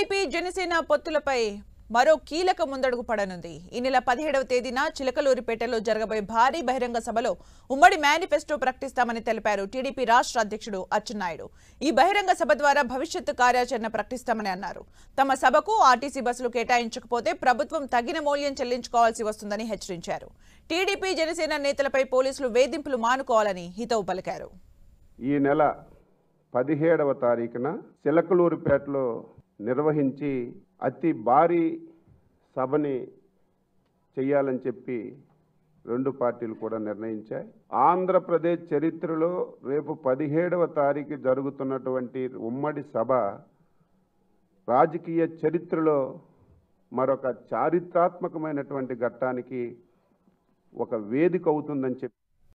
TDP Janasena పొత్తులపై మరో కీలక ముందడుగు పడనుంది ఈ నెల పదిహేడవ తేదీన చిలకలూరిపేటలో జరగబోయే భారీ బహిరంగ సభలో ఉమ్మడి మేనిఫెస్టో ప్రకటిస్తామని తెలిపారు టీడీపీ రాష్ట్ర అధ్యక్షుడు అచ్చెన్నాయుడు ఈ బహిరంగ సభ ద్వారా భవిష్యత్తు కార్యాచరణ ప్రకటిస్తామని అన్నారు తమ సభకు ఆర్టీసీ బస్సులు కేటాయించకపోతే ప్రభుత్వం తగిన మూల్యం చెల్లించుకోవాల్సి వస్తుందని హెచ్చరించారు టీడీపీ జనసేన నేతలపై పోలీసులు వేధింపులు మానుకోవాలని హితవు పలికారు ఈ నెల పదిహేడవ తారీఖున చిలకలూరుపేటలో నిర్వహించి అతి భారీ సభని చెయ్యాలని చెప్పి రెండు పార్టీలు కూడా నిర్ణయించాయి ఆంధ్రప్రదేశ్ చరిత్రలో రేపు పదిహేడవ తారీఖు జరుగుతున్నటువంటి ఉమ్మడి సభ రాజకీయ చరిత్రలో మరొక చారిత్రాత్మకమైనటువంటి ఘట్టానికి ఒక వేదిక అవుతుందని చెప్పి